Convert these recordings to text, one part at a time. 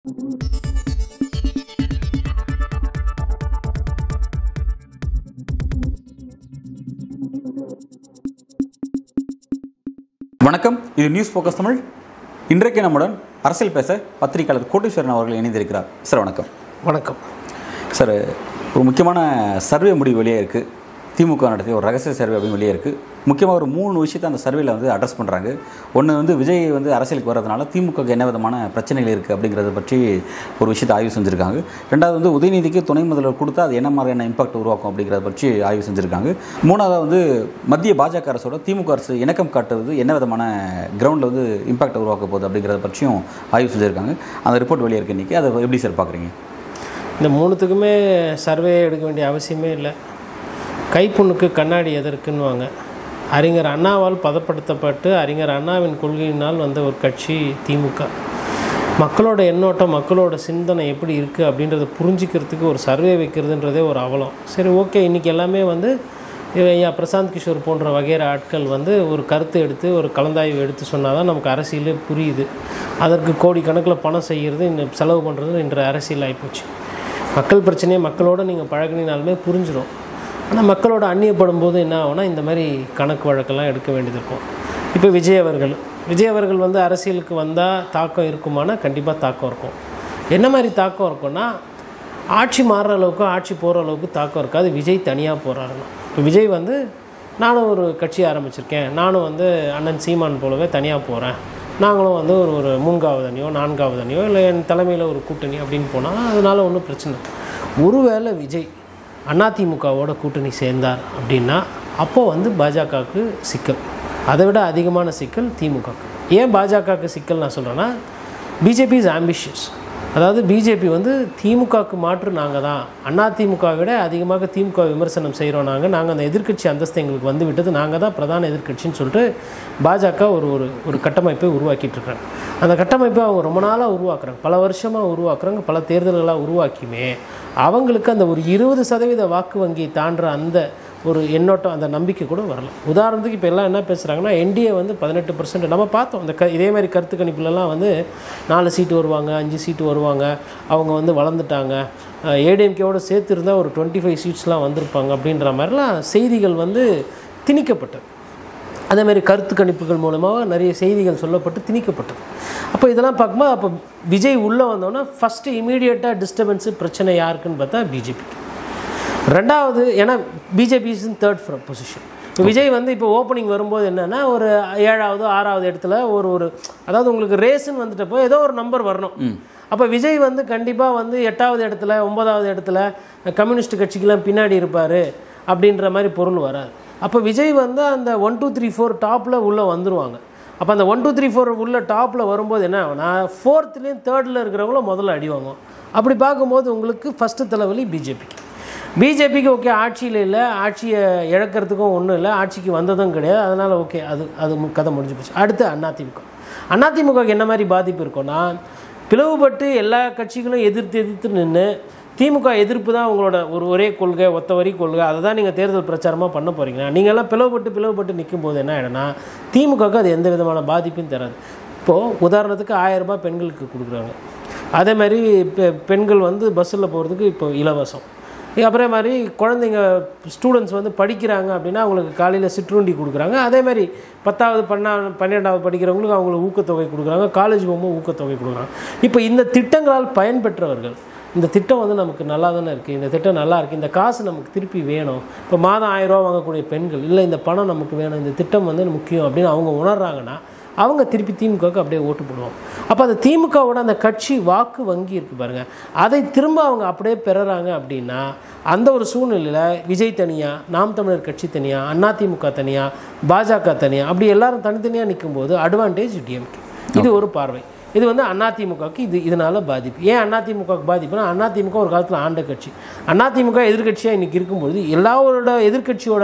வணக்கம் இது news focus Tamil இன்றைக்கு நம்முடன் அரசியல் பேச பத்திரிகையாளர் கோட்டீஸ்வரன் அவர்கள் இணைந்திருக்கிறார் சார் வணக்கம் வணக்கம் சார் ஒரு முக்கியமான சர்வே முடிவு வெளியே இருக்குது திமுக நடத்திய ஒரு ரகசிய சர்வே அப்படின்னு வெளியே இருக்குது முக்கியமாக ஒரு மூணு விஷயத்தை அந்த சர்வேல வந்து அட்ரஸ் பண்ணுறாங்க ஒன்று வந்து விஜய் வந்து அரசியலுக்கு வர்றதுனால திமுகவுக்கு என்ன விதமான பிரச்சனைகள் இருக்குது அப்படிங்கிறத பற்றி ஒரு விஷயத்தை ஆய்வு செஞ்சுருக்காங்க ரெண்டாவது வந்து உதயநிதிக்கு துணை முதல்வர் கொடுத்தா அது என்ன மாதிரியான இம்பாக்ட் உருவாக்கும் அப்படிங்கிறத பற்றி ஆய்வு செஞ்சுருக்காங்க மூணாவது வந்து மத்திய பாஜக அரசோட திமுக அரசு இணக்கம் காட்டுறது என்ன விதமான கிரவுண்டில் வந்து இம்பாக்ட் உருவாக்க போகுது அப்படிங்கிறத பற்றியும் ஆய்வு செஞ்சுருக்காங்க அந்த ரிப்போர்ட் வெளியே இருக்கு இன்றைக்கி அதை எப்படி சார் பார்க்குறீங்க இந்த மூணுத்துக்குமே சர்வே எடுக்க வேண்டிய அவசியமே இல்லை கைப்புண்ணுக்கு கண்ணாடி எதற்குன்னுவாங்க அறிஞர் அண்ணாவால் பதப்படுத்தப்பட்டு அறிஞர் அண்ணாவின் கொள்கையினால் வந்த ஒரு கட்சி திமுக மக்களோட எண்ணோட்டம் மக்களோட சிந்தனை எப்படி இருக்குது அப்படின்றத புரிஞ்சிக்கிறதுக்கு ஒரு சர்வே வைக்கிறதுன்றதே ஒரு அவலம் சரி ஓகே இன்றைக்கி எல்லாமே வந்து இவ- ஐயா பிரசாந்த் கிஷோர் போன்ற வகையற ஆட்கள் வந்து ஒரு கருத்து எடுத்து ஒரு கலந்தாய்வு எடுத்து சொன்னால் தான் நமக்கு அரசியலே புரியுது அதற்கு கோடிக்கணக்கில் பணம் செய்கிறது இந்த செலவு பண்ணுறது இன்று அரசியல் ஆகிப்போச்சு மக்கள் பிரச்சனையை மக்களோட நீங்கள் பழகினாலுமே புரிஞ்சிடும் ஆனால் மக்களோட அந்நியப்படும் போது என்ன ஆகும்னா இந்த மாதிரி கணக்கு வழக்கெல்லாம் எடுக்க வேண்டியது இருக்கும் இப்போ விஜய் அவர்கள் விஜய் அவர்கள் வந்து அரசியலுக்கு வந்தால் தாக்கம் இருக்குமானா கண்டிப்பாக தாக்கம் இருக்கும் என்ன மாதிரி தாக்கம் இருக்கும்னா ஆட்சி மாறுற அளவுக்கு ஆட்சி போகிற அளவுக்கு தாக்கம் இருக்காது விஜய் தனியாக போகிறாருன்னா இப்போ விஜய் வந்து நானும் ஒரு கட்சி ஆரம்பிச்சிருக்கேன் நானும் வந்து அண்ணன் சீமான் போலவே தனியாக போகிறேன் நாங்களும் வந்து ஒரு ஒரு மூன்றாவது அணியோ நான்காவது அணியோ இல்லை என் தலைமையில் ஒரு கூட்டணி அப்படின்னு போனால் அதனால் ஒன்றும் பிரச்சனை இல்லை. ஒருவேளை விஜய் அதிமுகவோட கூட்டணி சேர்ந்தார் அப்படின்னா அப்போ வந்து பாஜகவுக்கு சிக்கல் அதை விட அதிகமான சிக்கல் திமுகவுக்கு ஏன் பாஜகவுக்கு சிக்கல் நான் சொல்கிறேன்னா பிஜேபி இஸ் ஆம்பிஷியஸ் அதாவது பிஜேபி வந்து திமுகவுக்கு மாற்று நாங்கள் தான் அதிமுகவை விட அதிகமாக திமுக விமர்சனம் செய்கிறோம் நாங்கள் நாங்கள் அந்த எதிர்க்கட்சி அந்தஸ்து எங்களுக்கு வந்து விட்டது நாங்கள் தான் பிரதான எதிர்க்கட்சின்னு சொல்லிட்டு பாஜக ஒரு ஒரு ஒரு கட்டமைப்பை உருவாக்கிட்டு இருக்காங்க அந்த கட்டமைப்பை அவங்க ரொம்ப நாளாக உருவாக்குறாங்க பல வருஷமாக உருவாக்குறாங்க பல தேர்தல்களாக உருவாக்கியுமே அவங்களுக்கு அந்த ஒரு இருபது சதவீத வாக்கு வங்கி தாண்டுற அந்த ஒரு எண்ணோட்டம் அந்த நம்பிக்கை கூட வரல உதாரணத்துக்கு இப்போ எல்லாம் என்ன பேசுகிறாங்கன்னா என்டிஏ வந்து பதினெட்டு பர்சன்ட் நம்ம பார்த்தோம் இந்த க இதே மாதிரி கருத்து கணிப்புலலாம் வந்து நாலு சீட்டு வருவாங்க அஞ்சு சீட்டு வருவாங்க அவங்க வந்து வளர்ந்துட்டாங்க ஏடிஎம்கேவோட சேர்த்து இருந்தால் ஒரு டுவெண்ட்டி ஃபைவ் சீட்ஸ்லாம் வந்திருப்பாங்க அப்படின்ற மாதிரிலாம் செய்திகள் வந்து திணிக்கப்பட்டது அதே மாதிரி கருத்து கணிப்புகள் மூலமாக நிறைய செய்திகள் சொல்லப்பட்டு திணிக்கப்பட்டது அப்போ இதெல்லாம் பார்க்கும்போது அப்போ விஜய் உள்ளே வந்தோன்னா ஃபஸ்ட்டு இமீடியட்டாக டிஸ்டர்பன்ஸு பிரச்சனை யாருக்குன்னு பார்த்தா பிஜேபிக்கு ரெண்டாவது ஏன்னா BJP is in third position இப்போ விஜய் வந்து இப்போ ஓப்பனிங் வரும்போது என்னென்னா ஒரு ஏழாவது ஆறாவது இடத்துல ஒரு ஒரு அதாவது உங்களுக்கு ரேஸ்ன்னு வந்துட்டப்போ ஏதோ ஒரு நம்பர் வரணும் அப்போ விஜய் வந்து கண்டிப்பாக வந்து எட்டாவது இடத்துல ஒன்பதாவது இடத்துல கம்யூனிஸ்ட் கட்சிக்கெல்லாம் பின்னாடி இருப்பார் அப்படின்ற மாதிரி பொருள் வராது அப்போ விஜய் வந்து அந்த ஒன் டூ த்ரீ ஃபோர் டாப்பில் உள்ளே வந்துருவாங்க அப்போ அந்த ஒன் டூ த்ரீ ஃபோர் உள்ள டாப்பில் வரும்போது என்ன ஆகும்னா ஃபோர்த்துலேயும் தேர்டில் இருக்கிறவங்கள முதல்ல அடி வாங்குவோம் அப்படி பார்க்கும்போது உங்களுக்கு ஃபஸ்ட்டு தலைவலி பிஜேபிக்கு பிஜேபிக்கு ஓகே ஆட்சியில் இல்லை ஆட்சியை இழக்கிறதுக்கும் ஒன்றும் இல்லை ஆட்சிக்கு வந்ததும் கிடையாது அதனால் ஓகே அது அது மு- கதை முடிஞ்சு போச்சு அடுத்து அதிமுக அதிமுகவுக்கு என்ன மாதிரி பாதிப்பு இருக்கும்னா பிளவுபட்டு எல்லா கட்சிகளும் எதிர்த்து எதிர்த்து நின்று திமுக எதிர்ப்பு தான் உங்களோட ஒரு ஒரே கொள்கை ஒத்த வரி கொள்கை அதை தான் நீங்கள் தேர்தல் பிரச்சாரமாக பண்ண போகிறீங்கன்னா நீங்கள் எல்லாம் பிளவுபட்டு பிளவுபட்டு நிற்கும் போது என்ன ஆகிடும்னா திமுகவுக்கு அது எந்த விதமான பாதிப்பும் தராது இப்போது உதாரணத்துக்கு ஆயிரம் ரூபாய் பெண்களுக்கு கொடுக்குறாங்க அதே மாதிரி பெ- பெண்கள் வந்து பஸ்ஸில் போகிறதுக்கு இப்போ இலவசம் அப்புறம் மாதிரி குழந்தைங்க ஸ்டூடெண்ட்ஸ் வந்து படிக்கிறாங்க அப்படின்னா அவங்களுக்கு காலையில் சிற்றுண்டி கொடுக்குறாங்க அதே மாதிரி பத்தாவது பன்னா பன்னிரெண்டாவது படிக்கிறவங்களுக்கு அவங்களுக்கு ஊக்கத்தொகை கொடுக்குறாங்க காலேஜ் போகும்போது ஊக்கத்தொகை கொடுக்குறாங்க இப்போ இந்த திட்டங்களால் பயன்பெற்றவர்கள் இந்த திட்டம் வந்து நமக்கு நல்லா தானே இருக்குது இந்த திட்டம் நல்லா இருக்குது இந்த காசு நமக்கு திருப்பி வேணும் இப்போ மாதம் ஆயிரம் ரூபா வாங்கக்கூடிய பெண்கள் இல்லை இந்த பணம் நமக்கு வேணும் இந்த திட்டம் வந்து முக்கியம் அப்படின்னு அவங்க உணர்றாங்கன்னா அவங்க திருப்பி திமுகவுக்கு அப்படியே ஓட்டு போடுவாங்க அப்போ அந்த திமுகவோட அந்த கட்சி வாக்கு வங்கி இருக்குது பாருங்கள் அதை திரும்ப அவங்க அப்படியே பெறுறாங்க அப்படின்னா அந்த ஒரு சூழ்நிலையில் விஜய் தனியாக நாம் தமிழர் கட்சி தனியாக அதிமுக தனியாக பாஜக தனியாக அப்படி எல்லாரும் தனித்தனியாக நிற்கும்போது அட்வான்டேஜ் டிஎம்கே இது ஒரு பார்வை இது வந்து அதிமுகவுக்கு இது இதனால பாதிப்பு ஏன் அதிமுகவுக்கு பாதிப்புனா அதிமுக ஒரு காலத்தில் ஆண்ட கட்சி அதிமுக எதிர்க்கட்சியாக இன்றைக்கி இருக்கும்போது எல்லாரோட எதிர்க்கட்சியோட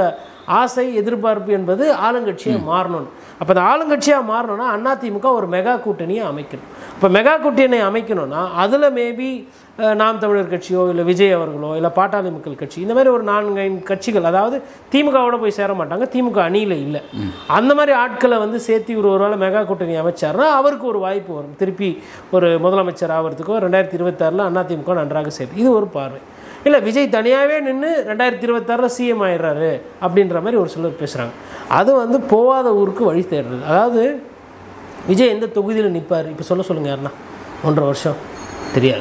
ஆசை எதிர்பார்ப்பு என்பது ஆளுங்கட்சியாக மாறணும் அப்போ அந்த ஆளுங்கட்சியாக மாறணும்னா அதிமுக ஒரு மெகா கூட்டணியை அமைக்கணும் இப்போ மெகா கூட்டணி அமைக்கணும்னா அதில் மேபி நாம் தமிழர் கட்சியோ இல்லை விஜய் அவர்களோ இல்லை பாட்டாளி மக்கள் கட்சி இந்த மாதிரி ஒரு நான்கு ஐந்து கட்சிகள் அதாவது திமுகவோட போய் சேர மாட்டாங்க திமுக அணியில் இல்லை அந்த மாதிரி ஆட்களை வந்து சேர்த்து ஒரு ஒருவேளை மெகா கூட்டணி அமைச்சார்னா அவருக்கு ஒரு வாய்ப்பு வரும் திருப்பி ஒரு முதலமைச்சர் ஆகிறதுக்கோ ரெண்டாயிரத்தி இருபத்தாறில் அதிமுக நன்றாக சேர்த்து இது ஒரு பார்வை இல்லை விஜய் தனியாகவே நின்று ரெண்டாயிரத்தி இருபத்தாறில் சிஎம் ஆயிடுறாரு அப்படின்ற மாதிரி ஒரு சிலர் பேசுகிறாங்க அது வந்து போகாத ஊருக்கு வழி தேடுறது அதாவது விஜய் எந்த தொகுதியில் நிற்பார் இப்போ சொல்ல சொல்லுங்கள் யாருன்னா ஒன்றரை வருஷம் தெரியாது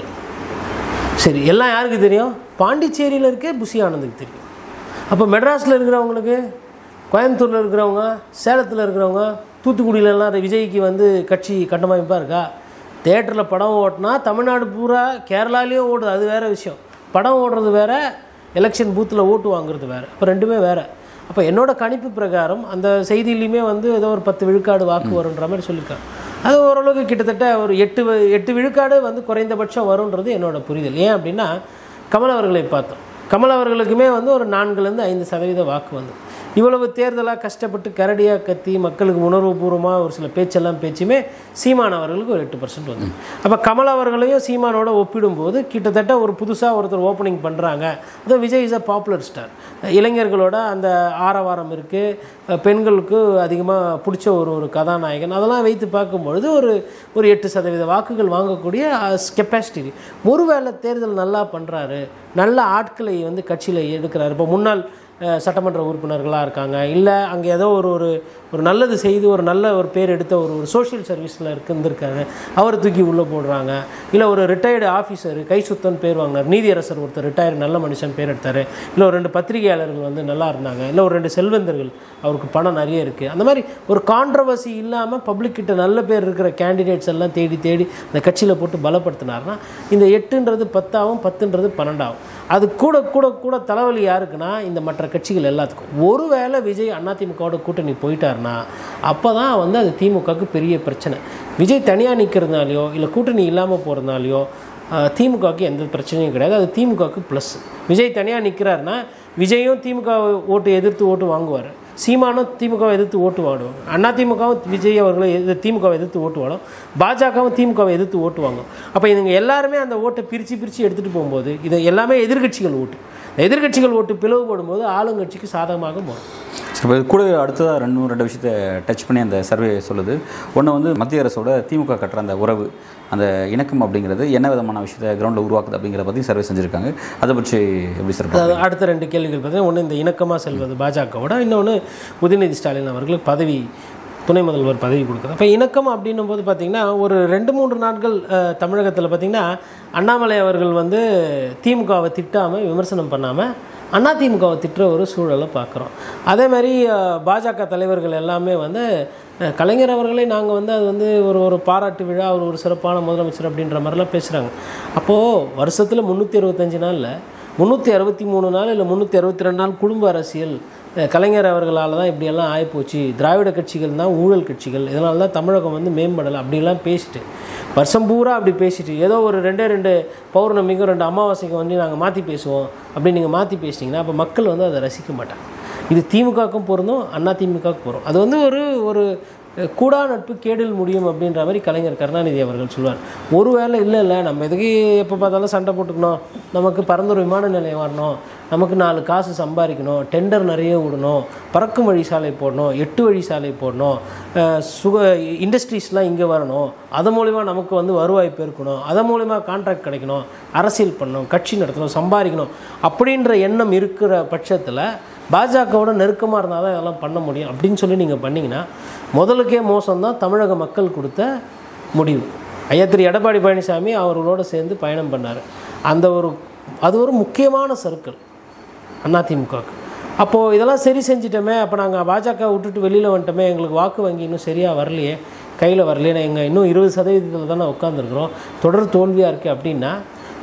சரி எல்லாம் யாருக்கு தெரியும் பாண்டிச்சேரியில் இருக்கே புஷி ஆனந்துக்கு தெரியும் அப்போ மெட்ராஸில் இருக்கிறவங்களுக்கு கோயம்புத்தூரில் இருக்கிறவங்க சேலத்தில் இருக்கிறவங்க தூத்துக்குடியிலலாம் விஜய்க்கு வந்து கட்சி கட்டமைப்பாக இருக்கா தேட்டரில் படம் ஓட்டினா தமிழ்நாடு பூரா கேரளாலேயும் ஓடுது அது வேறு விஷயம் படம் ஓடுறது வேற எலெக்ஷன் பூத்தில் ஓட்டு வாங்குறது வேறு இப்போ ரெண்டுமே வேறு அப்போ என்னோட கணிப்பு பிரகாரம் அந்த செய்தியிலையுமே வந்து ஏதோ ஒரு பத்து விழுக்காடு வாக்கு வருன்ற மாதிரி சொல்லியிருக்காங்க அது ஓரளவுக்கு கிட்டத்தட்ட ஒரு எட்டு வ- எட்டு விழுக்காடு வந்து குறைந்தபட்சம் வரும்ன்றது என்னோட புரிதல் ஏன் அப்படின்னா கமல் அவர்களை பார்த்தோம் கமல் அவர்களுக்குமே வந்து ஒரு நான்குலேருந்து ஐந்து சதவீத வாக்கு வந்து இவ்வளவு தேர்தலாக கஷ்டப்பட்டு கரடியாக கத்தி மக்களுக்கு உணர்வுபூர்வமாக ஒரு சில பேச்செல்லாம் பேச்சுமே சீமான் அவர்களுக்கு ஒரு எட்டு பர்சன்ட் வந்து அப்போ கமல் அவர்களையும் சீமானோட ஒப்பிடும்போது கிட்டத்தட்ட ஒரு புதுசாக ஒருத்தர் ஓப்பனிங் பண்ணுறாங்க அதுவும் Vijay is a popular star இளைஞர்களோட அந்த ஆரவாரம் இருக்குது பெண்களுக்கு அதிகமாக பிடிச்ச ஒரு ஒரு கதாநாயகன் அதெல்லாம் வைத்து பார்க்கும்பொழுது ஒரு ஒரு எட்டு சதவீத வாக்குகள் வாங்கக்கூடிய கெப்பாசிட்டி ஒருவேளை தேர்தல் நல்லா பண்ணுறாரு நல்ல ஆட்களை வந்து கட்சியில் எடுக்கிறாரு இப்போ முன்னாள் அஹ், சட்டமன்ற உறுப்பினர்களாக இருக்காங்க இல்லை அங்கே ஏதோ ஒரு ஒரு ஒரு நல்லது செய்து ஒரு நல்ல ஒரு பேர் எடுத்த ஒரு ஒரு சோஷியல் சர்வீஸில் இருந்திருக்காங்க அவரை தூக்கி உள்ளே போடுறாங்க இல்லை ஒரு ரிட்டையர்டு ஆஃபீஸர் கை சுத்தன் பேர் வாங்கினார் நீதியரசர் ஒருத்தர் ரிட்டையர்டு நல்ல மனுஷன் பேர் எடுத்தார் இல்லை ஒரு ரெண்டு பத்திரிகையாளர்கள் வந்து நல்லா இருந்தாங்க இல்லை ஒரு ரெண்டு செல்வந்தர்கள் அவருக்கு பணம் நிறைய இருக்குது அந்த மாதிரி ஒரு கான்ட்ரவர்சி இல்லாமல் பப்ளிக் கிட்ட நல்ல பேர் இருக்கிற கேண்டிடேட்ஸ் எல்லாம் தேடி தேடி அந்த கட்சியில் போட்டு பலப்படுத்தினார்னா இந்த எட்டுன்றது பத்தாகும் பத்துன்றது பன்னெண்டாகும் அது கூட கூட கூட தலைவலி யாருக்குன்னா இந்த மற்ற கட்சிகள் எல்லாத்துக்கும் ஒருவேளை விஜய் அதிமுகவோட கூட்டணி போயிட்டாருன்னா அப்போ தான் வந்து அது திமுகவுக்கு பெரிய பிரச்சனை விஜய் தனியாக நிற்கிறதுனாலையோ இல்லை கூட்டணி இல்லாமல் போகிறதுனாலையோ திமுகவுக்கு எந்த பிரச்சனையும் கிடையாது அது திமுகவுக்கு ப்ளஸ் விஜய் தனியாக நிற்கிறாருன்னா விஜயும் திமுக ஓட்டு எதிர்த்து ஓட்டு வாங்குவார் சீமானும் திமுகவை எதிர்த்து ஓட்டு வாடுவாங்க அண்ணா திமுகவும் விஜய் அவர்களும் எதிர்த்து திமுகவை எதிர்த்து ஓட்டு வாடும் பாஜகவும் திமுகவை எதிர்த்து ஓட்டு வாங்கும் அப்போ இதுங்க எல்லாருமே அந்த ஓட்டை பிரித்து பிரித்து எடுத்துகிட்டு போகும்போது இது எல்லாமே எதிர்க்கட்சிகள் ஓட்டு இந்த எதிர்க்கட்சிகள் ஓட்டு பிளவுபடும் போது ஆளுங்கட்சிக்கு சாதகமாக மாறும் சரி இப்போ இது கூட அடுத்ததாக ரெண்டு ரெண்டு விஷயத்தை டச் பண்ணி அந்த சர்வே சொல்லுது ஒன்று வந்து மத்திய அரசோட திமுக கட்டுற அந்த உறவு அந்த இணக்கம் அப்படிங்கிறது என்ன விதமான விஷயத்தை கிரவுண்டில் உருவாக்குது அப்படிங்கிறத பற்றி சர்வே செஞ்சுருக்காங்க அதை பற்றி எப்படி சார் அதாவது அடுத்த ரெண்டு கேள்விகள் பார்த்தீங்கன்னா ஒன்று இந்த இணக்கமாக செல்வது பாஜகவோட இன்னொன்று உதயநிதி ஸ்டாலின் அவர்களுக்கு பதவி துணை முதல்வர் பதவி கொடுக்குது அப்போ இணக்கம் அப்படின்னும் போது பார்த்திங்கன்னா ஒரு ரெண்டு மூன்று நாட்கள் அஹ், தமிழகத்தில் பார்த்திங்கன்னா அண்ணாமலை அவர்கள் வந்து திமுகவை திட்டாமல் விமர்சனம் பண்ணாமல் அண்ணா திமுகவை திட்டுற ஒரு சூழலை பார்க்குறோம் அதே மாதிரி அஹ், பாஜக தலைவர்கள் எல்லாமே வந்து அஹ், கலைஞர் அவர்களே நாங்கள் வந்து அது வந்து ஒரு ஒரு பாராட்டு விழா அவர் ஒரு சிறப்பான முதலமைச்சர் அப்படின்ற மாதிரிலாம் பேசுகிறாங்க அப்போது வருஷத்தில் முந்நூற்றி அறுபத்தஞ்சு நாளில் முந்நூற்றி அறுபத்தி மூணு நாள் இல்லை முந்நூற்றி அறுபத்தி ரெண்டு நாள் குடும்ப அரசியல் அஹ், கலைஞர் அவர்களால் தான் இப்படியெல்லாம் ஆகிப்போச்சு திராவிட கட்சிகள் தான் ஊழல் கட்சிகள் இதனால தான் தமிழகம் வந்து மேம்படலை அப்படிலாம் பேசிட்டு வருஷம் பூரா அப்படி பேசிட்டு ஏதோ ஒரு ரெண்டே ரெண்டு பௌர்ணமிக்கும் ரெண்டு அமாவாசைக்கும் வந்து நாங்கள் மாற்றி பேசுவோம் அப்படின்னு நீங்கள் மாற்றி பேசிட்டீங்கன்னா அப்போ மக்கள் வந்து அதை ரசிக்க மாட்டாங்க இது திமுகவுக்கும் பொருந்தும் அண்ணா திமுகவுக்கும் பொருந்தும் அது வந்து ஒரு ஒரு அஹ், கூடா நட்பு கேடில் முடியும் அப்படின்ற மாதிரி கலைஞர் கருணாநிதி அவர்கள் சொல்லுவார் ஒருவேளை இல்லை இல்லை நம்ம எதுக்கு எப்போ பார்த்தாலும் சண்டை போட்டுக்கணும் நமக்கு பரந்தூர் விமான நிலையம் வரணும் நமக்கு நாலு காசு சம்பாதிக்கணும் டெண்டர் நிறைய விடணும் பறக்கும் வழி சாலை போடணும் எட்டு வழி சாலை போடணும் அஹ், சுக இண்டஸ்ட்ரீஸ்லாம் இங்கே வரணும் அது மூலிமா நமக்கு வந்து வருவாய் பெருக்கணும் அதன் மூலிமா கான்ட்ராக்ட் கிடைக்கணும் அரசியல் பண்ணணும் கட்சி நடத்தணும் சம்பாதிக்கணும் அப்படின்ற எண்ணம் இருக்கிற பட்சத்தில் பாஜகவோட நெருக்கமாக இருந்தால் தான் இதெல்லாம் பண்ண முடியும் அப்படின்னு சொல்லி நீங்கள் பண்ணீங்கன்னா முதலுக்கே மோசம்தான் தமிழக மக்கள் கொடுத்த முடிவு ஐயா திரு எடப்பாடி பழனிசாமி அவர்களோட சேர்ந்து பயணம் பண்ணார் அந்த ஒரு அது ஒரு முக்கியமான சர்க்கிள் அதிமுகவுக்கு அப்போது இதெல்லாம் சரி செஞ்சிட்டோமே அப்போ நாங்கள் பாஜக விட்டுட்டு வெளியில் வந்துட்டோமே எங்களுக்கு வாக்கு வங்கி இன்னும் சரியாக வரலையே கையில் வரலையே எங்கள் இன்னும் இருபது சதவீதத்தில் தானே உட்காந்துருக்குறோம் தொடர் தோல்வியாக இருக்குது அப்படின்னா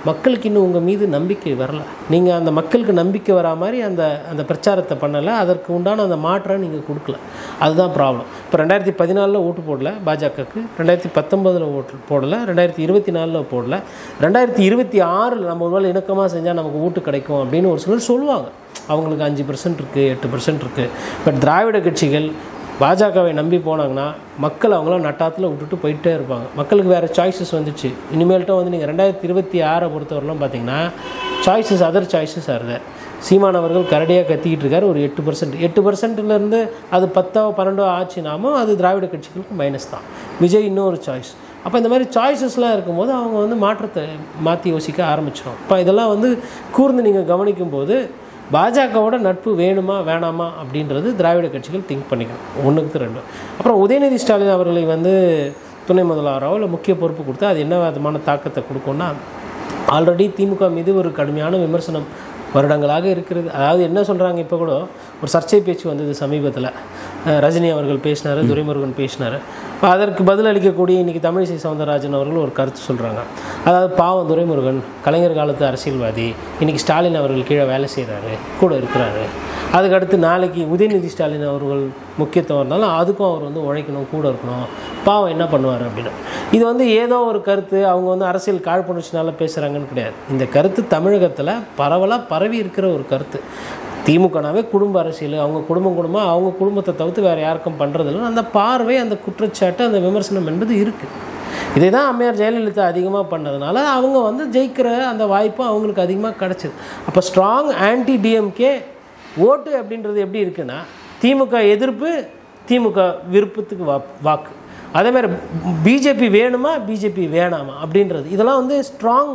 மக்களுக்கு இன்னும் உங்கள் மீது நம்பிக்கை வரல நீங்கள் அந்த மக்களுக்கு நம்பிக்கை வரா மாதிரி அந்த அந்த பிரச்சாரத்தை பண்ணலை அதற்கு உண்டான அந்த மாற்றம் நீங்கள் கொடுக்கல அதுதான் ப்ராப்ளம் இப்போ ரெண்டாயிரத்தி பதினாலில் ஓட்டு போடல பாஜகவுக்கு ரெண்டாயிரத்தி பத்தொம்பதில் ஓட்டு போடலை ரெண்டாயிரத்தி இருபத்தி நாலில் போடல ரெண்டாயிரத்தி இருபத்தி ஆறில் நம்ம ஒருவேளை இணக்கமாக செஞ்சால் நமக்கு ஓட்டு கிடைக்கும் அப்படின்னு ஒரு சிலர் சொல்லுவாங்க அவங்களுக்கு அஞ்சு பர்சன்ட் இருக்குது எட்டு பர்சன்ட் இருக்குது பட் திராவிட கட்சிகள் பாஜகவை நம்பி போனாங்கன்னா மக்கள் அவங்களாம் நட்டாத்தில் விட்டுட்டு போயிட்டே இருப்பாங்க மக்களுக்கு வேறு சாய்ஸஸ் வந்துச்சு இனிமேல்ட்டும் வந்து நீங்கள் ரெண்டாயிரத்தி இருபத்தி ஆறை பொறுத்தவரைலாம் பார்த்தீங்கன்னா சாய்ஸஸ் அதர் சாய்ஸஸ் ஆறுது சீமான் அவர்கள் கரடியாக கத்திக்கிட்டு இருக்காரு ஒரு எட்டு பர்சன்ட் எட்டு பர்சன்ட்லேருந்து அது பத்தோ பன்னெண்டோ ஆச்சுனாமோ அது திராவிட கட்சிகளுக்கு மைனஸ் தான் விஜய் இன்னொரு சாய்ஸ் அப்போ இந்த மாதிரி சாய்ஸஸ்லாம் இருக்கும்போது அவங்க வந்து மாற்றத்தை மாற்றி யோசிக்க ஆரம்பிச்சிடும் இப்போ இதெல்லாம் வந்து கூர்ந்து நீங்கள் கவனிக்கும்போது பாஜகவோட நட்பு வேணுமா வேணாமா அப்படின்றது திராவிட கட்சிகள் திங்க் பண்ணிக்கணும் ஒன்றுக்கு ரெண்டு அப்புறம் உதயநிதி ஸ்டாலின் அவர்களை வந்து துணை முதல்வராகவோ இல்லை முக்கிய பொறுப்பு கொடுத்தா அது என்ன விதமான தாக்கத்தை கொடுக்கும்னா ஆல்ரெடி திமுக மீது ஒரு கடுமையான விமர்சனம் வருடங்களாக இருக்கிறது அதாவது என்ன சொல்கிறாங்க இப்போ கூட ஒரு சர்ச்சை பேச்சு வந்தது சமீபத்தில் அஹ் ரஜினி அவர்கள் பேசினார் துரைமுருகன் பேசினார் இப்போ அதற்கு பதிலளிக்கக்கூடிய இன்றைக்கி தமிழிசை சவுந்தரராஜன் அவர்கள் ஒரு கருத்து சொல்கிறாங்க அதாவது பாவம் துரைமுருகன் கலைஞர் காலத்து அரசியல்வாதி இன்றைக்கி ஸ்டாலின் அவர்கள் கீழே வேலை செய்கிறாரு கூட இருக்கிறாரு அதுக்கடுத்து நாளைக்கு உதயநிதி ஸ்டாலின் அவர்கள் முக்கியத்துவம் இருந்தாலும் அதுக்கும் அவர் வந்து உழைக்கணும் கூட இருக்கணும் பாவம் என்ன பண்ணுவார் அப்படின்னு இது வந்து ஏதோ ஒரு கருத்து அவங்க வந்து அரசியல் காழ்ப்புணர்ச்சினால பேசுகிறாங்கன்னு கிடையாது இந்த கருத்து தமிழகத்தில் பரவலாக பரவி இருக்கிற ஒரு கருத்து திமுகனாவே குடும்ப அரசியல் அவங்க குடும்பம் குடும்பம் அவங்க குடும்பத்தை தவிர்த்து வேறு யாருக்கும் பண்ணுறதில்ல அந்த பார்வை அந்த குற்றச்சாட்டு அந்த விமர்சனம் என்பது இருக்குது இதை தான் அம்மையார் ஜெயலலிதா அதிகமாக பண்ணதுனால அவங்க வந்து ஜெயிக்கிற அந்த வாய்ப்பும் அவங்களுக்கு அதிகமாக கிடச்சிது அப்போ ஸ்ட்ராங் ஆன்டி டிஎம்கே ஓட்டு அப்படின்றது எப்படி இருக்குன்னா திமுக எதிர்ப்பு திமுக விருப்பத்துக்கு வா வாக்கு அதே மாதிரி பிஜேபி வேணுமா பிஜேபி வேணாமா அப்படின்றது இதெல்லாம் வந்து ஸ்ட்ராங்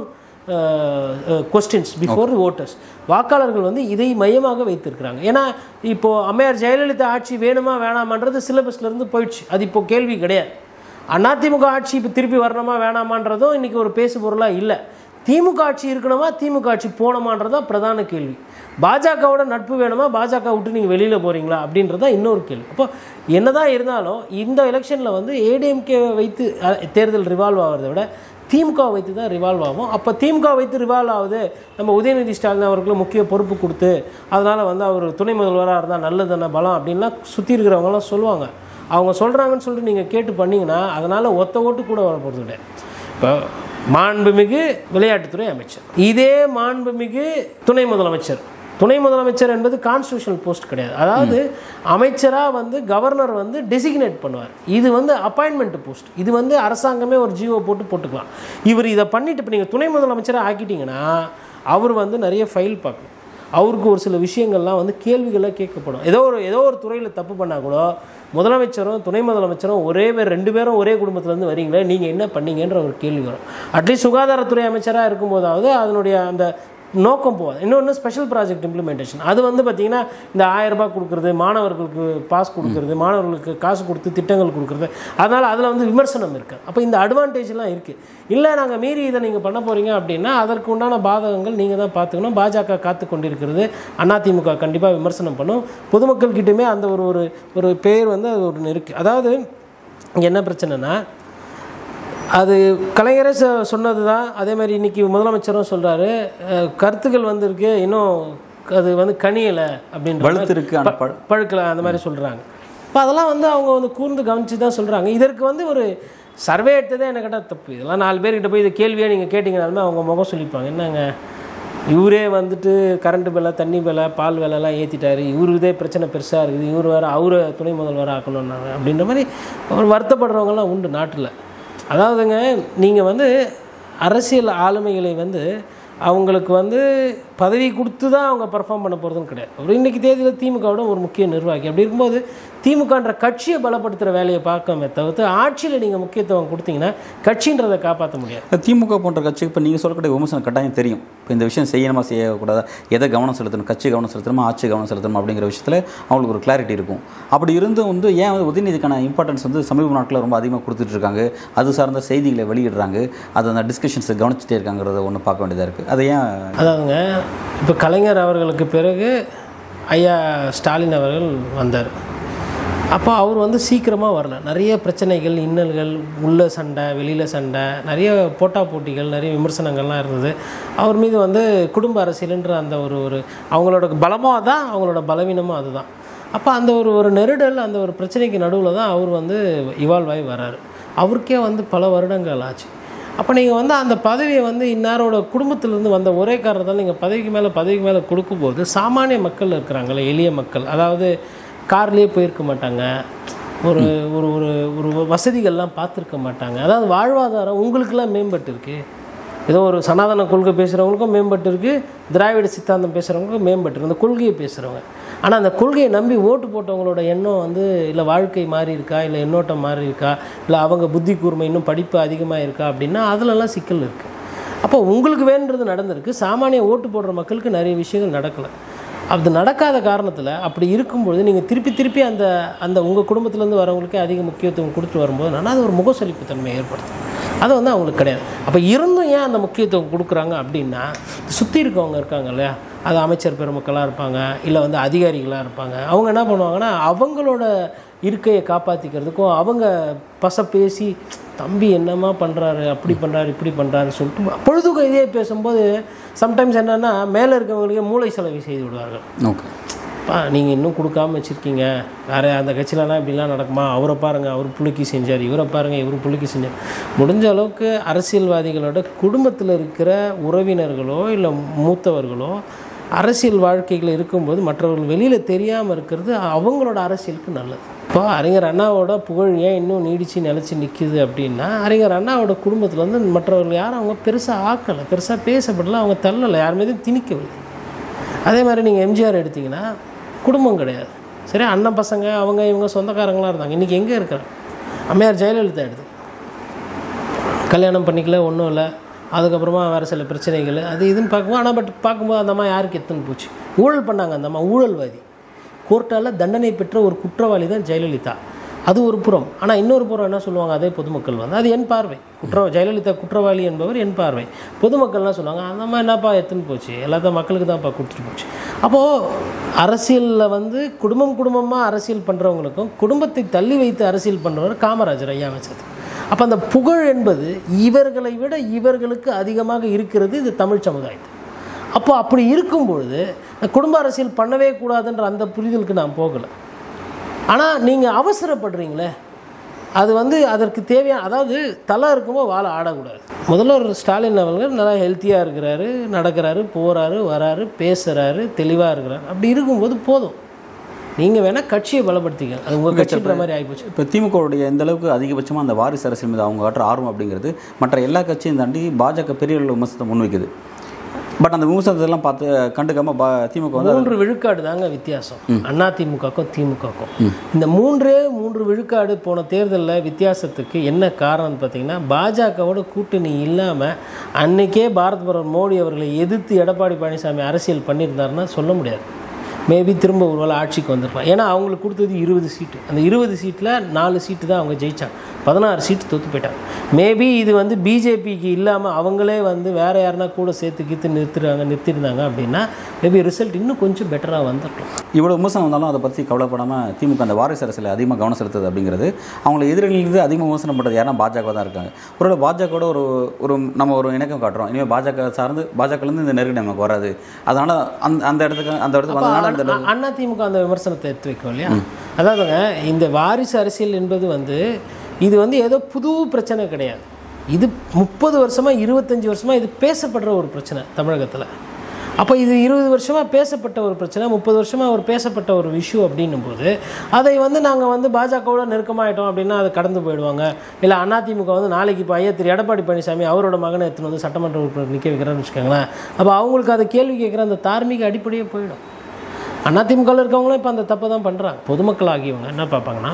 கொஸ்டின்ஸ் பிஃபோர் ஓட்டர்ஸ் வாக்காளர்கள் வந்து இதை மையமாக வைத்திருக்கிறாங்க ஏன்னா இப்போது அம்மையார் ஜெயலலிதா ஆட்சி வேணுமா வேணாமான்றது சிலபஸ்லேருந்து போயிடுச்சு அது இப்போ கேள்வி கிடையாது அதிமுக ஆட்சி இப்போ திருப்பி வரணுமா வேணாமான்றதும் இன்றைக்கி ஒரு பேசு பொருளாக இல்லை திமுக ஆட்சி இருக்கணுமா திமுக ஆட்சி போகணுமான்றது தான் பிரதான கேள்வி பாஜகவோட நட்பு வேணுமா பாஜக விட்டு நீங்கள் வெளியில் போகிறீங்களா அப்படின்றது தான் இன்னொரு கேள்வி அப்போ என்னதான் இருந்தாலும் இந்த எலெக்ஷனில் வந்து ஏடிஎம்கே வைத்து அஹ், தேர்தல் ரிவால்வ் ஆகிறத விட திமுக வைத்து தான் ரிவால்வ் ஆகும் அப்போ திமுக வைத்து ரிவால்வ் ஆகுது நம்ம உதயநிதி ஸ்டாலின் அவர்களுக்கு முக்கிய பொறுப்பு கொடுத்து அதனால் வந்து அவர் துணை முதல்வராக இருந்தால் நல்லது தானே பலம் அப்படின்லாம் சுற்றி இருக்கிறவங்கலாம் சொல்லுவாங்க அவங்க சொல்கிறாங்கன்னு சொல்லிட்டு நீங்கள் கேட்டு பண்ணீங்கன்னா அதனால் ஒத்த ஓட்டு கூட வர போகிறது கிடையாது இப்போ மாண்புமிகு விளையாட்டுத்துறை அமைச்சர் இதே மாண்புமிகு துணை முதலமைச்சர் துணை முதலமைச்சர் என்பது கான்ஸ்டியூஷனல் போஸ்ட் கிடையாது அதாவது அமைச்சராக வந்து கவர்னர் வந்து டெசிக்னேட் பண்ணுவார் இது வந்து அப்பாயின்மெண்ட் போஸ்ட் இது வந்து அரசாங்கமே ஒரு ஜிஓ போட்டு போட்டுக்கலாம் இவர் இதை பண்ணிட்டு இப்போ நீங்கள் துணை முதலமைச்சராக ஆக்கிட்டீங்கன்னா அவர் வந்து நிறைய ஃபைல் பார்க்கணும் அவருக்கு ஒரு சில விஷயங்கள்லாம் வந்து கேள்விகளாக கேட்கப்படும் ஏதோ ஒரு ஏதோ ஒரு துறையில் தப்பு பண்ணால் கூட முதலமைச்சரும் துணை முதலமைச்சரும் ஒரே பேர் ரெண்டு பேரும் ஒரே குடும்பத்துலேருந்து வரீங்களே நீங்கள் என்ன பண்ணீங்கன்ற ஒரு கேள்வி வரும் அட்லீஸ்ட் சுகாதாரத்துறை அமைச்சராக இருக்கும்போதாவது அதனுடைய அந்த நோக்கம் போகாது இன்னொன்று ஸ்பெஷல் ப்ராஜெக்ட் இம்ப்ளிமெண்டேஷன் அது வந்து பார்த்திங்கன்னா இந்த ஆயிரம் ரூபாய் கொடுக்குறது மாணவர்களுக்கு பாஸ் கொடுக்குறது மாணவர்களுக்கு காசு கொடுத்து திட்டங்கள் கொடுக்குறது அதனால் அதில் வந்து விமர்சனம் இருக்குது அப்போ இந்த அட்வான்டேஜ்லாம் இருக்குது இல்லை நாங்கள் மீறி இதை நீங்கள் பண்ண போகிறீங்க அப்படின்னா அதற்கு உண்டான பாதகங்கள் நீங்கள் தான் பார்த்துக்கணும் பாஜக காத்து கொண்டிருக்கிறது அதிமுக கண்டிப்பாக விமர்சனம் பண்ணும் பொதுமக்கள்கிட்டயுமே அந்த ஒரு ஒரு ஒரு பேர் வந்து அது ஒன்று இருக்குது அதாவது இங்கே என்ன பிரச்சனைனா அது கலைஞரே சொ சொன்னது தான் அதே மாதிரி இன்றைக்கி முதலமைச்சரும் சொல்கிறாரு கருத்துக்கள் வந்திருக்கு இன்னும் அது வந்து கனியலை அப்படின்ற மாதிரி வலுத்து இருக்கு ஆனால் பழ பழுக்கலை அந்த மாதிரி சொல்கிறாங்க இப்போ அதெல்லாம் வந்து அவங்க வந்து கூர்ந்து கவனித்து தான் சொல்கிறாங்க இதற்கு வந்து ஒரு சர்வே எடுத்ததே என்ன கேட்டால் தப்பு இதெல்லாம் நாலு பேர்கிட்ட போய் இது கேள்வியாக நீங்கள் கேட்டிங்கனாலுமே அவங்க முகம் சொல்லிப்பாங்க என்னங்க இவரே வந்துட்டு கரண்ட் விலை தண்ணி விலை பால் விலைலாம் ஏற்றிட்டாரு இவரு இதே பிரச்சனை பெருசாக இருக்குது இவர் வேறு அவரை துணை முதல்வர் ஆக்கணும்னாங்க அப்படின்ற மாதிரி அவர் வருத்தப்படுறவங்கலாம் உண்டு நாட்டில் அதாவதுங்க நீங்கள் வந்து அரசியல் ஆளுமைகளை வந்து அவங்களுக்கு வந்து பதவி கொடுத்து தான் அவங்க பெர்ஃபார்ம் பண்ண போகிறதுன்னு கிடையாது ஒரு இன்றைக்கி தேதியில் திமுகவோட ஒரு முக்கிய நிர்வாகி அப்படி இருக்கும்போது திமுகன்ற கட்சியை பலப்படுத்துகிற வேலையை பார்க்காம தவிர்த்து ஆட்சியில் நீங்கள் முக்கியத்துவம் கொடுத்தீங்கன்னா கட்சின்றதை காப்பாற்ற முடியாது திமுக போன்ற கட்சிக்கு இப்போ நீங்கள் சொல்லக்கூடிய விமர்சனம் கட்டாயம் தெரியும் இப்போ இந்த விஷயம் செய்யணுமா செய்யக்கூடாதா எதை கவனம் செலுத்தணும் கட்சி கவனம் செலுத்தணுமா ஆட்சி கவனம் செலுத்தணுமா அப்படிங்கிற விஷயத்தில் அவங்களுக்கு ஒரு கிளாரிட்டி இருக்கும் அப்படி இருந்தும் வந்து ஏன் வந்து உதயநிதிக்கான இம்பார்ட்டன்ஸ் வந்து சமீப நாட்களில் ரொம்ப அதிகமாக கொடுத்துட்டு இருக்காங்க அது சார்ந்த செய்திகளை வெளியிடுறாங்க அது அந்த டிஸ்கஷன்ஸை கவனிச்சுட்டே இருக்காங்கிறத ஒன்று பார்க்க வேண்டியதாக இருக்குது அதை ஏன் அதாவதுங்க இப்போ கலைஞர் அவர்களுக்கு பிறகு ஐயா ஸ்டாலின் அவர்கள் வந்தார் அப்போ அவர் வந்து சீக்கிரமாக வரல நிறைய பிரச்சனைகள் இன்னல்கள் உள்ள சண்டை வெளியில் சண்டை நிறைய போட்டா போட்டிகள் நிறைய விமர்சனங்கள்லாம் இருந்தது அவர் மீது வந்து குடும்ப அரசியலுன்ற அந்த ஒரு ஒரு அவங்களோட பலமும் அதான் அவங்களோட பலவீனமும் அதுதான் அப்போ அந்த ஒரு ஒரு நெருடல் அந்த ஒரு பிரச்சனைக்கு நடுவில் தான் அவர் வந்து இவால்வ் ஆகி வராரு அவருக்கே வந்து பல வருடங்கள் ஆச்சு அப்போ நீங்கள் வந்து அந்த பதவியை வந்து இன்னாரோட குடும்பத்திலேருந்து வந்த ஒரே காரணத்தால் நீங்கள் பதவிக்கு மேலே பதவிக்கு மேலே கொடுக்கும்போது சாமானிய மக்கள் இருக்கிறாங்களே எளிய மக்கள் அதாவது கார்லேயே போயிருக்க மாட்டாங்க ஒரு ஒரு ஒரு ஒரு வசதிகள்லாம் பார்த்துருக்க மாட்டாங்க அதாவது வாழ்வாதாரம் உங்களுக்கெல்லாம் மேம்பட்டு இருக்கு ஏதோ ஒரு சனாதன கொள்கை பேசுகிறவங்களுக்கும் மேம்பட்டு இருக்கு திராவிட சித்தாந்தம் பேசுகிறவங்களுக்கும் மேம்பட்டு இருக்கு அந்த கொள்கையை பேசுகிறவங்க ஆனால் அந்த கொள்கையை நம்பி ஓட்டு போட்டவங்களோட எண்ணம் வந்து இல்லை வாழ்க்கை மாறி இருக்கா இல்லை எண்ணோட்டம் மாறி இருக்கா இல்லை அவங்க புத்தி கூர்மை இன்னும் படிப்பு அதிகமாக இருக்கா அப்படின்னா அதுலலாம் சிக்கல் இருக்குது அப்போ உங்களுக்கு வேணுன்றது நடந்திருக்கு சாமானிய ஓட்டு போடுற மக்களுக்கு நிறைய விஷயங்கள் நடக்கலை அது நடக்காத காரணத்தில் அப்படி இருக்கும்பொழுது நீங்கள் திருப்பி திருப்பி அந்த அந்த உங்கள் குடும்பத்துலேருந்து வரவங்களுக்கே அதிக முக்கியத்துவம் கொடுத்து வரும்போது நான் அது ஒரு முகசலிப்பு தன்மை ஏற்படுத்தும் அது வந்து அவங்களுக்கு கிடையாது அப்போ இருந்தும் ஏன் அந்த முக்கியத்துவம் கொடுக்குறாங்க அப்படின்னா சுற்றி இருக்கவங்க இருக்காங்க இல்லையா அது அமைச்சர் பெருமக்களாக இருப்பாங்க இல்லை வந்து அதிகாரிகளாக இருப்பாங்க அவங்க என்ன பண்ணுவாங்கன்னா அவங்களோட இருக்கையை காப்பாற்றிக்கிறதுக்கும் அவங்க பச பேசி தம்பி என்னம்மா பண்ணுறாரு அப்படி பண்ணுறாரு இப்படி பண்ணுறாரு சொல்லிட்டு பொழுதுக்கும் இதே பேசும்போது சம்டைம்ஸ் என்னென்னா மேலே இருக்கவங்களுக்கே மூளை செலவு செய்து விடுவார்கள் ஓகே பா நீங்கள் இன்னும் கொடுக்காம வச்சுருக்கீங்க வேறு அந்த கட்சியிலலாம் இப்படிலாம் நடக்குமா அவரை பாருங்கள் அவர் புள்ளிக்கு செஞ்சார் இவரை பாருங்கள் இவர் புள்ளிக்கு செஞ்சார் முடிஞ்ச அளவுக்கு அரசியல்வாதிகளோட குடும்பத்தில் இருக்கிற உறவினர்களோ இல்லை மூத்தவர்களோ அரசியல் வாழ்க்கைகள் இருக்கும்போது மற்றவர்கள் வெளியில் தெரியாமல் இருக்கிறது அவங்களோட அரசியலுக்கு நல்லது இப்போ அறிஞர் அண்ணாவோட புகழ் ஏன் இன்னும் நீடிச்சு நிலச்சி நிற்கிது அப்படின்னா அறிஞர் அண்ணாவோட குடும்பத்தில் வந்து மற்றவர்கள் யாரும் அவங்க பெருசாக ஆக்கலை பெருசாக பேசப்படல அவங்க தள்ளலை யார் மீதும் திணிக்கவில்லை அதே மாதிரி நீங்கள் எம்ஜிஆர் எடுத்தீங்கன்னா குடும்பம் கிடையாது சரி அண்ணன் பசங்க அவங்க இவங்க சொந்தக்காரங்களாம் இருந்தாங்க இன்றைக்கி எங்கே இருக்கிறாங்க அம்மையார் ஜெயலலிதா எடுத்து கல்யாணம் பண்ணிக்கல ஒன்றும் இல்லை அதுக்கப்புறமா வேறு சில பிரச்சனைகள் அது இதுன்னு பார்க்கும்போது ஆனால் பட் பார்க்கும்போது அந்த அம்மா யாருக்கு எத்தனை போச்சு ஊழல் பண்ணாங்க அந்த அம்மா ஊழல்வாதி கோர்ட்டால் தண்டனை பெற்ற ஒரு குற்றவாளி தான் ஜெயலலிதா அது ஒரு புறம் ஆனால் இன்னொரு புறம் என்ன சொல்லுவாங்க அதே பொதுமக்கள் வந்து அது என் பார்வை குற்ற ஜெயலலிதா குற்றவாளி என்பவர் என் பார்வை பொதுமக்கள்லாம் சொல்லுவாங்க அந்த மாதிரி என்னப்பா எத்துன்னு போச்சு எல்லாத்தையும் மக்களுக்கு தான்ப்பா கொடுத்துட்டு போச்சு அப்போது அரசியலில் வந்து குடும்பம் குடும்பமாக அரசியல் பண்ணுறவங்களுக்கும் குடும்பத்தை தள்ளி வைத்து அரசியல் பண்ணுறவர் காமராஜர் ஐயா வச்சது அப்போ அந்த புகழ் என்பது இவர்களை விட இவர்களுக்கு அதிகமாக இருக்கிறது இது தமிழ் சமுதாயத்தில் அப்போ அப்படி இருக்கும் பொழுது குடும்ப அரசியல் பண்ணவே கூடாதுன்ற அந்த புரிதலுக்கு நான் போகலை ஆனால் நீங்கள் அவசரப்படுறீங்களே அது வந்து அதற்கு தேவையான அதாவது தலை இருக்கும்போது வாழை ஆடக்கூடாது முதல்ல ஒரு ஸ்டாலின் அவர்கள் நல்லா ஹெல்த்தியாக இருக்கிறாரு நடக்கிறாரு போகிறாரு வராரு பேசுகிறாரு தெளிவாக இருக்கிறாரு அப்படி இருக்கும்போது போதும் நீங்கள் வேணால் கட்சியை பலப்படுத்திக்க அது உங்கள் கட்சின்ற மாதிரி ஆகிப்போச்சு இப்போ திமுகவுடைய எந்த அளவுக்கு அதிகபட்சமாக அந்த வாரிசு அரசியல் மீது அவங்க காட்டுற ஆர்வம் அப்படிங்கிறது மற்ற எல்லா கட்சியும் தாண்டி பாஜக பெரிய அளவு விமர்சனத்தை முன்வைக்குது பட் அந்த விமர்சனத்தெல்லாம் பார்த்து கண்டுக்காம பா திமுக வந்து மூன்று விழுக்காடு தாங்க வித்தியாசம் அண்ணா திமுகக்கும் திமுகக்கும் இந்த மூன்றே மூன்று விழுக்காடு போன தேர்தலில் வித்தியாசத்துக்கு என்ன காரணம்னு பார்த்தீங்கன்னா பாஜகவோட கூட்டணி இல்லாமல் அன்னைக்கே பாரத் பிரதமர் மோடி அவர்களை எதிர்த்து எடப்பாடி பழனிசாமி அரசியல் பண்ணியிருந்தாருன்னா சொல்ல முடியாது மேபி திரும்ப ஒரு வேளை ஆட்சிக்கு வந்திருக்கலாம் ஏன்னா அவங்களுக்கு கொடுத்தது இருபது சீட்டு அந்த இருபது சீட்டில் நாலு சீட்டு தான் அவங்க ஜெயிச்சாங்க பதினாறு சீட்டு தோற்று போயிட்டாங்க மேபி இது வந்து பிஜேபிக்கு இல்லாமல் அவங்களே வந்து வேறு யாருனா கூட சேர்த்து கீத்து நிறுத்துறாங்க நிறுத்திருந்தாங்க அப்படின்னா மேபி ரிசல்ட் இன்னும் கொஞ்சம் பெட்டராக வந்துருக்கும் இவ்வளோ விமர்சனம் வந்தாலும் அதை பற்றி கவலைப்படாமல் திமுக அந்த வாரிசு அரசியல் அதிகமாக கவனம் செலுத்துது அப்படிங்கிறது அவங்களை எதிரிலிருந்து அதிகமாக விமர்சனம் பண்ணுறது யாருன்னா பாஜக தான் இருக்காங்க ஒருவேளை பாஜகவோட ஒரு ஒரு நம்ம ஒரு இணக்கம் காட்டுறோம் இனிமேல் பாஜக சார்ந்து பாஜகலேருந்து இந்த நெருக்கடி நமக்கு வராது அதனால் அந்த அந்த இடத்துக்கு அந்த இடத்துக்கு வந்ததுனால இந்த அ- அண்ணா திமுக அந்த விமர்சனத்தை எடுத்து வைக்கும் இல்லையா அதாவதுங்க இந்த வாரிசு அரசியல் என்பது வந்து இது வந்து ஏதோ புது பிரச்சனை கிடையாது இது முப்பது வருஷமாக இருபத்தஞ்சி வருஷமாக இது பேசப்படுற ஒரு பிரச்சனை தமிழகத்தில் அப்போ இது இருபது வருஷமாக பேசப்பட்ட ஒரு பிரச்சனை முப்பது வருஷமாக ஒரு பேசப்பட்ட ஒரு இஷ்யூ அப்படின்னும் போது அதை வந்து நாங்கள் வந்து பாஜகவோட நெருக்கமாயிட்டோம் அப்படின்னா அது கடந்து போயிடுவாங்க இல்லை அதிமுக வந்து நாளைக்கு இப்போ ஐயா திரு எடப்பாடி பழனிசாமி அவரோட மகனை எடுத்துன்னு வந்து சட்டமன்ற உறுப்பினர் நிற்க வைக்கிறான்னு வச்சுக்கோங்களேன் அப்போ அவங்களுக்கு அதை கேள்வி கேட்குற அந்த தார்மீக அடிப்படையே போயிடும் அதிமுகவில் இருக்கவங்களும் இப்போ அந்த தப்பை தான் பண்ணுறாங்க பொதுமக்கள் ஆகியவங்க என்ன பார்ப்பாங்கன்னா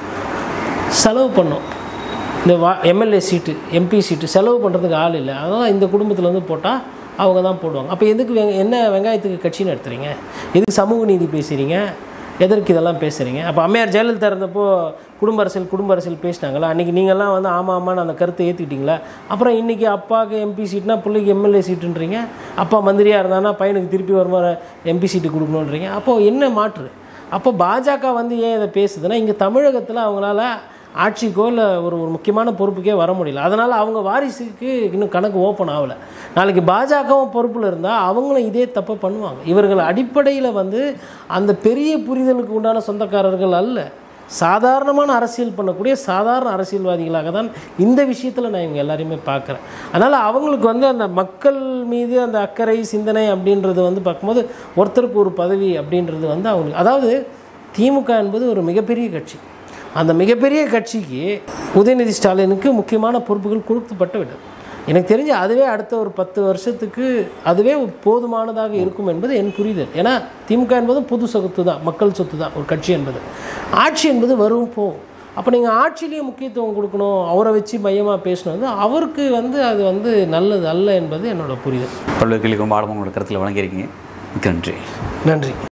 செலவு பண்ணோம் இந்த வா எம்எல்ஏ சீட்டு எம்பி சீட்டு செலவு பண்ணுறதுக்கு ஆள் இல்லை அதனால் இந்த குடும்பத்தில் வந்து போட்டால் அவங்க தான் போடுவாங்க அப்போ எதுக்கு வெங்க என்ன வெங்காயத்துக்கு கட்சி நடத்துறீங்க எதுக்கு சமூக நீதி பேசுகிறீங்க எதற்கு இதெல்லாம் பேசுகிறீங்க அப்போ அம்மையார் ஜெயலலிதா இருந்தப்போ குடும்ப அரசியல் குடும்ப அரசியல் பேசினாங்களா அன்றைக்கி நீங்கள்லாம் வந்து ஆமாம் ஆமான்னு அந்த கருத்தை ஏற்றுக்கிட்டீங்களா அப்புறம் இன்றைக்கி அப்பாவுக்கு எம்பி சீட்னா பிள்ளைக்கு எம்எல்ஏ சீட்டுன்றீங்க அப்பா மந்திரியாக இருந்தானா பையனுக்கு திருப்பி வருமா எம்பி சீட்டு கொடுக்கணுன்றீங்க அப்போது என்ன மாற்று அப்போ பாஜக வந்து ஏன் இதை பேசுதுன்னா இங்கே தமிழகத்தில் அவங்களால ஆட்சிக்கோ இல்லை ஒரு ஒரு முக்கியமான பொறுப்புக்கே வர முடியல அதனால் அவங்க வாரிசுக்கு இன்னும் கணக்கு ஓப்பன் ஆகலை நாளைக்கு பாஜகவும் பொறுப்பில் இருந்தால் அவங்களும் இதே தப்பை பண்ணுவாங்க இவர்கள் அடிப்படையில் வந்து அந்த பெரிய புரிதலுக்கு உண்டான சொந்தக்காரர்கள் அல்ல சாதாரணமான அரசியல் பண்ணக்கூடிய சாதாரண அரசியல்வாதிகளாக தான் இந்த விஷயத்தில் நான் இவங்க எல்லாரையுமே பார்க்குறேன் அதனால் அவங்களுக்கு வந்து அந்த மக்கள் மீது அந்த அக்கறை சிந்தனை அப்படின்றது வந்து பார்க்கும்போது ஒருத்தருக்கு ஒரு பதவி அப்படின்றது வந்து அவங்களுக்கு அதாவது திமுக என்பது ஒரு மிகப்பெரிய கட்சி அந்த மிகப்பெரிய கட்சிக்கு உதயநிதி ஸ்டாலினுக்கு முக்கியமான பொறுப்புகள் கொடுக்கப்பட்டு விட்டது எனக்கு தெரிஞ்சு அதுவே அடுத்த ஒரு பத்து வருஷத்துக்கு அதுவே போதுமானதாக இருக்கும் என்பது என் புரிதல் ஏன்னா திமுக என்பது பொது சொத்து தான் மக்கள் சொத்து தான் ஒரு கட்சி என்பது ஆட்சி என்பது வரும் போகும் அப்போ நீங்கள் ஆட்சியிலேயே முக்கியத்துவம் கொடுக்கணும் அவரை வச்சு மையமாக பேசணும் வந்து அவருக்கு வந்து அது வந்து நல்லது அல்ல என்பது என்னோட புரிதல் பல்வேறு கேள்விக்கு ரொம்ப ஆழமாக உங்களோட கருத்தில் வழங்கியிருக்கீங்க மிக்க நன்றி நன்றி